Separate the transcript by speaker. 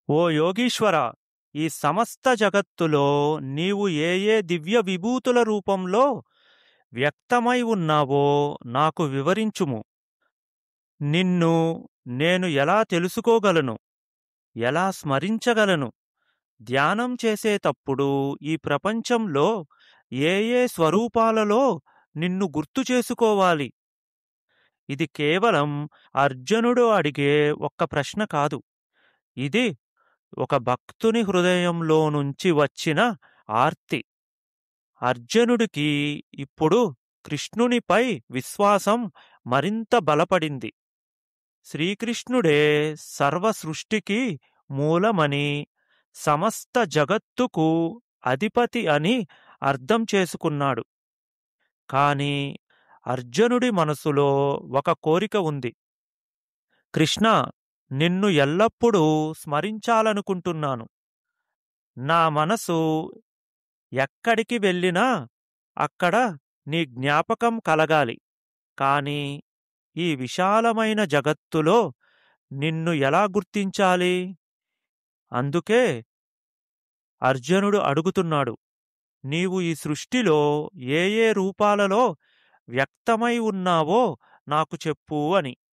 Speaker 1: ఓ యోగీశ్వర ఈ సమస్త జగత్తులో నీవు ఏ ఏ దివ్య విభూతుల రూపంలో వ్యక్తమై ఉన్నావో నాకు వివరించుము నిన్ను నేను ఎలా తెలుసుకోగలను ఎలా స్మరించగలను ధ్యానం చేసేటప్పుడు ఈ ప్రపంచంలో ఏ ఏ స్వరూపాలలో నిన్ను గుర్తు చేసుకోవాలి ఇది కేవలం అర్జునుడు అడిగే ఒక్క ప్రశ్న కాదు ఇది ఒక భక్తుని హృదయంలో నుంచి వచ్చిన ఆర్తి అర్జునుడికి ఇప్పుడు కృష్ణునిపై విశ్వాసం మరింత బలపడింది శ్రీకృష్ణుడే సర్వ సృష్టికి మూలమని సమస్త జగత్తుకు అధిపతి అని అర్థం చేసుకున్నాడు కాని అర్జునుడి మనసులో ఒక కోరిక ఉంది కృష్ణ నిన్ను ఎల్లప్పుడూ స్మరించాలనుకుంటున్నాను నా మనసు ఎక్కడికి వెళ్ళినా అక్కడ నీ జ్ఞాపకం కలగాలి కాని ఈ విశాలమైన జగత్తులో నిన్ను ఎలా గుర్తించాలి అందుకే అర్జునుడు అడుగుతున్నాడు నీవు ఈ సృష్టిలో ఏ ఏ రూపాలలో వ్యక్తమై ఉన్నావో నాకు చెప్పు అని